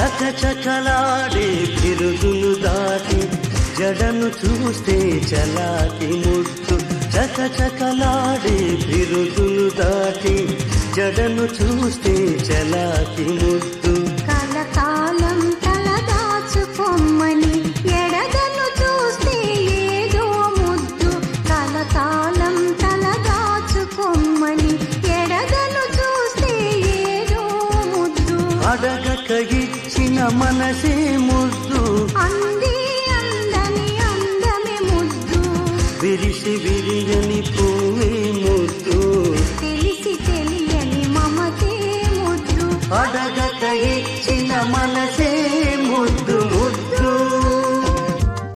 చకచకలాడే బిరుదులు దాటి జడను చూస్తే చలాకి ముద్దు చకచకలాడే బిరుదులు దాటి జడను చూస్తే చలాకి ముద్దు కలకాలం తలదాచుకొమ్మని ఎడదను చూస్తే ఏదో ముద్దు కలకాలం తలదాచుకొమ్మని ఎడదను చూస్తే ఏదో ముద్దు అడగక ఇచ్చిన మనసే ముద్దు అంది అందని అందమే ముద్దు విరిసి విరియని పువ్వే ముద్దు తెలిసి తెలియని మమతే ముద్దు అడగక ఇచ్చిన మనసే